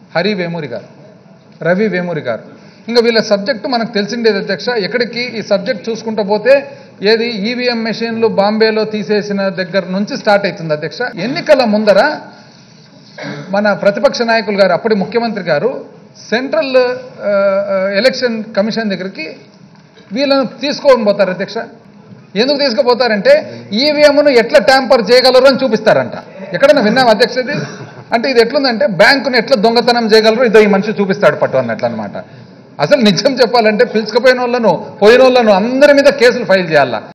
హరి వేమూరి గారు రవి వేమూరి గారు ఇంకా వీళ్ళ సబ్జెక్టు మనకు తెలిసిండేది అధ్యక్ష ఎక్కడికి ఈ సబ్జెక్ట్ చూసుకుంటూ పోతే ఏది ఈవీఎం మెషిన్లు బాంబేలో తీసేసిన దగ్గర నుంచి స్టార్ట్ అవుతుంది అధ్యక్ష ఎన్నికల ముందర మన ప్రతిపక్ష నాయకులు గారు అప్పటి ముఖ్యమంత్రి గారు సెంట్రల్ ఆ, ఆ, ఎలక్షన్ కమిషన్ దగ్గరికి వీళ్ళను తీసుకొని పోతారు అధ్యక్ష ఎందుకు తీసుకుపోతారంటే ఈవీఎంను ఎట్లా ట్యాంపర్ చేయగలరు అని చూపిస్తారంట ఎక్కడైనా విన్నాం అధ్యక్ష ఇది అంటే ఇది ఎట్లుందంటే బ్యాంకును ఎట్లా దొంగతనం చేయగలరు ఇదో ఈ మనిషి చూపిస్తాడు పట్టు అన్నట్లు అనమాట అసలు నిజం చెప్పాలంటే పిలుచుకుపోయిన వాళ్ళను పోయిన వాళ్ళను అందరి మీద కేసులు ఫైల్ చేయాలా